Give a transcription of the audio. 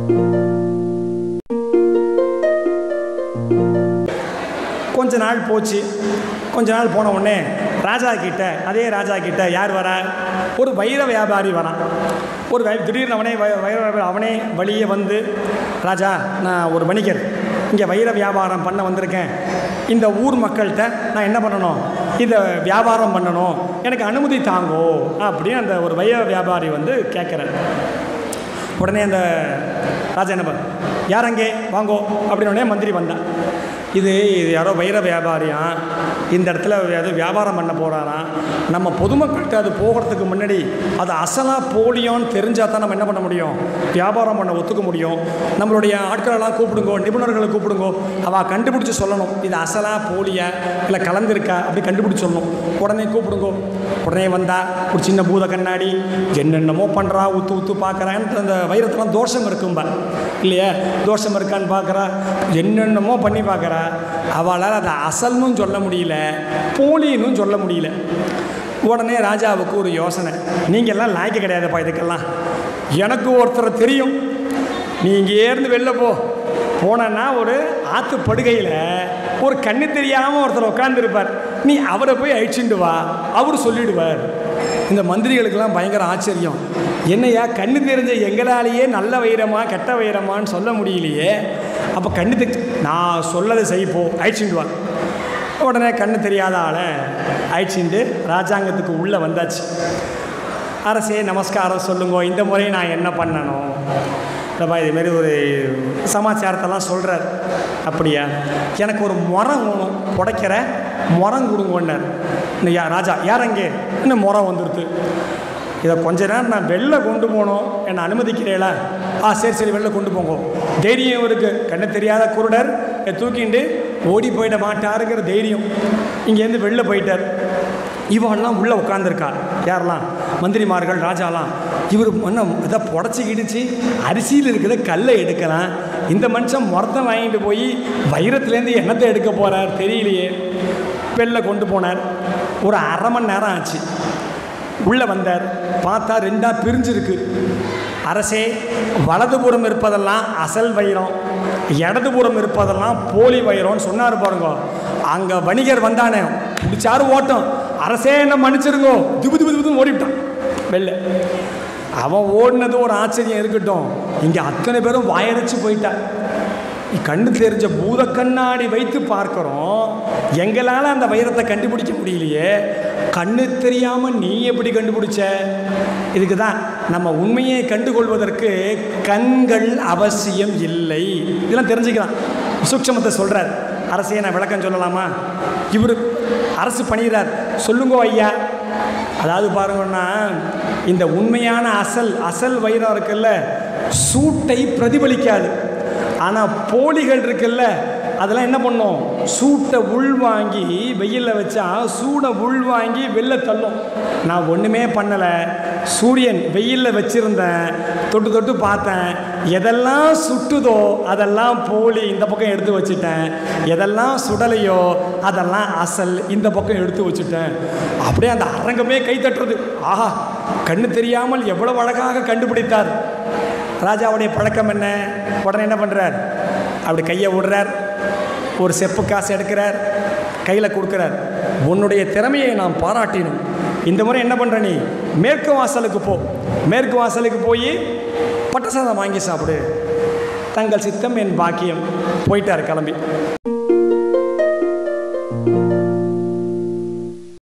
கொஞ்ச நாள் போச்சு கொஞ்ச நாள் போன உடனே ராஜா கிட்ட அதே ராஜா கிட்ட யார் வரா ஒரு வைர வியாபாரி வரான் ஒரு வை திடீர்னு அவனே வ- வைர வியாபாரி அவனே வழியே வந்து ராஜா நான் ஒரு வணிகர் இங்கே வைர வியாபாரம் பண்ண வந்திருக்கேன் இந்த ஊர் மக்கள்கிட்ட நான் என்ன பண்ணணும் இதை வியாபாரம் பண்ணணும் எனக்கு அனுமதி தாங்கோ அப்படின்னு அந்த ஒரு வைர வியாபாரி வந்து கேட்குறாரு உடனே அந்த ராஜா என்ன பண்ண யார் அங்கே வாங்கோ அப்படின்னு உடனே மந்திரி வந்தான் இது இது யாரோ வைர வியாபாரியா இந்த இடத்துல ஏதோ வியாபாரம் பண்ண போகிறாராம் நம்ம பொதுமக்கள்கிட்ட அது போகிறதுக்கு முன்னாடி அது அசலாக போலியோன்னு தெரிஞ்சால் தான் நம்ம என்ன பண்ண முடியும் வியாபாரம் பண்ண ஒத்துக்க முடியும் நம்மளுடைய ஆட்களெல்லாம் கூப்பிடுங்கோ நிபுணர்களை கூப்பிடுங்கோ அவள் கண்டுபிடிச்சி சொல்லணும் இது அசலா போலியா இல்லை கலந்துருக்கா அப்படி கண்டுபிடிச்சி சொல்லணும் உடனே கூப்பிடுங்கோ உடனே வந்தா ஒரு சின்ன பூத கண்ணாடி என்னென்னமோ பண்ணுறா ஊத்து ஊத்து பார்க்குறான்னு அந்த வைரத்தெல்லாம் தோஷம் இருக்கும்பா இல்லையா தோஷம் இருக்கான்னு பார்க்குறா என்னென்னமோ பண்ணி பார்க்குறா அவளால் அதை அசல்னும் சொல்ல முடியல போலின்னு சொல்ல முடியல உடனே ராஜாவுக்கு ஒரு யோசனை நீங்கள் எல்லாம் லாய்க்கு கிடையாதுப்பா இதுக்கெல்லாம் எனக்கு ஒருத்தரை தெரியும் நீ இங்கேருந்து வெளில போ போனன்னா ஒரு ஆற்று படுகையில் ஒரு கண்ணு தெரியாமல் ஒருத்தர் உட்காந்துருப்பார் நீ அவரை போய் அழிச்சுண்டு வா அவர் சொல்லிடுவார் இந்த மந்திரிகளுக்கெல்லாம் பயங்கர ஆச்சரியம் என்னையா கண்ணு தெரிஞ்ச எங்களாலேயே நல்ல வைரமா கெட்ட வைரமான்னு சொல்ல முடியலையே அப்போ கண்ணு தெரி நான் சொல்லதை செய்ப்போ அழிச்சுண்டு வா உடனே கண்ணு தெரியாத ஆளை அழிச்சுண்டு ராஜாங்கத்துக்கு உள்ளே வந்தாச்சு அரசே நமஸ்காரம் சொல்லுங்க இந்த முறை நான் என்ன பண்ணணும் இல்லைப்பா இதுமாரி ஒரு சமாச்சாரத்தெல்லாம் சொல்கிறார் அப்படியா எனக்கு ஒரு முறம் வேணும் புடைக்கிற முறம் கொடுங்கன்னார் இன்னும் யா ராஜா யார் அங்கே இன்னும் முறம் வந்துடுது இதை கொஞ்ச நேரம் நான் வெளில கொண்டு போகணும் என்னை அனுமதிக்கிறீங்களா ஆ சரி சரி வெளில கொண்டு போங்க தைரியம் இருக்கு கண்ணு தெரியாத குருடர் இதை தூக்கிண்டு ஓடி போயிட மாட்டாருங்கிற தைரியம் இங்கேருந்து வெளில போயிட்டார் இவெல்லாம் உள்ளே உட்காந்துருக்கா யாரெல்லாம் மந்திரிமார்கள் ராஜாலாம் இவர் என்ன இதை புடச்சி கிடிச்சு அரிசியில் இருக்கிற கல்லை எடுக்கலாம் இந்த மனுஷன் முறத்தை வாங்கிட்டு போய் வைரத்துலேருந்து எண்ணத்தை எடுக்க போகிறார் தெரியலையே வெளில கொண்டு போனார் ஒரு அரை மணி நேரம் ஆச்சு உள்ளே வந்தார் பார்த்தா ரெண்டாக பிரிஞ்சிருக்கு அரசே வலதுபுறம் இருப்பதெல்லாம் அசல் வைரம் இடதுபுறம் இருப்பதெல்லாம் போலி வைரம்னு சொன்னார் பாருங்க அங்கே வணிகர் வந்தானே பிடிச்சாரு ஓட்டம் அரசே என்ன மன்னிச்சிருங்கோ திபு திபு திபுன்னு ஓடிவிட்டான் வெளில அவன் ஓடினது ஒரு ஆச்சரியம் இருக்கட்டும் இங்கே அத்தனை பேரும் வாயடைச்சு போயிட்டான் கண்ணு தெரிஞ்ச பூத கண்ணாடி வைத்து பார்க்குறோம் எங்களால் அந்த வைரத்தை கண்டுபிடிக்க முடியலையே கண்ணு தெரியாமல் நீ எப்படி கண்டுபிடிச்ச இதுக்கு தான் நம்ம உண்மையை கண்டுகொள்வதற்கு கண்கள் அவசியம் இல்லை இதெல்லாம் தெரிஞ்சுக்கலாம் சூட்சமத்தை சொல்கிறார் அரசையை நான் விளக்கம் சொல்லலாமா இவர் அரசு பண்ணிடுறார் சொல்லுங்கோ ஐயா அதாவது பாருங்கன்னா இந்த உண்மையான அசல் அசல் வைரம் இருக்குல்ல சூட்டை பிரதிபலிக்காது ஆனால் போலிகள் இருக்குல்ல அதெல்லாம் என்ன பண்ணும் சூட்டை உள்வாங்கி வெயிலில் வச்சா சூடை உள்வாங்கி வெளில தள்ளும் நான் ஒன்றுமே பண்ணலை சூரியன் வெயிலில் வச்சுருந்தேன் தொட்டு தொட்டு பார்த்தேன் எதெல்லாம் சுட்டுதோ அதெல்லாம் போலி இந்த பக்கம் எடுத்து வச்சுட்டேன் எதெல்லாம் சுடலையோ அதெல்லாம் அசல் இந்த பக்கம் எடுத்து வச்சுட்டேன் அப்படியே அந்த அரங்கமே கை தட்டுறது ஆஹா கண்ணு தெரியாமல் எவ்வளவு அழகாக கண்டுபிடித்தார் ராஜாவுடைய பழக்கம் என்ன உடனே என்ன பண்ணுறார் அப்படி கையை விடுறார் ஒரு செப்பு காசு எடுக்கிறார் கையில் கொடுக்குறார் உன்னுடைய திறமையை நாம் பாராட்டினோம் இந்த முறை என்ன பண்ணுற நீ மேற்கு வாசலுக்கு போ மேற்கு வாசலுக்கு போய் பட்டசாதம் வாங்கி சாப்பிடு தங்கள் சித்தம் என் பாக்கியம் போயிட்டார் கிளம்பி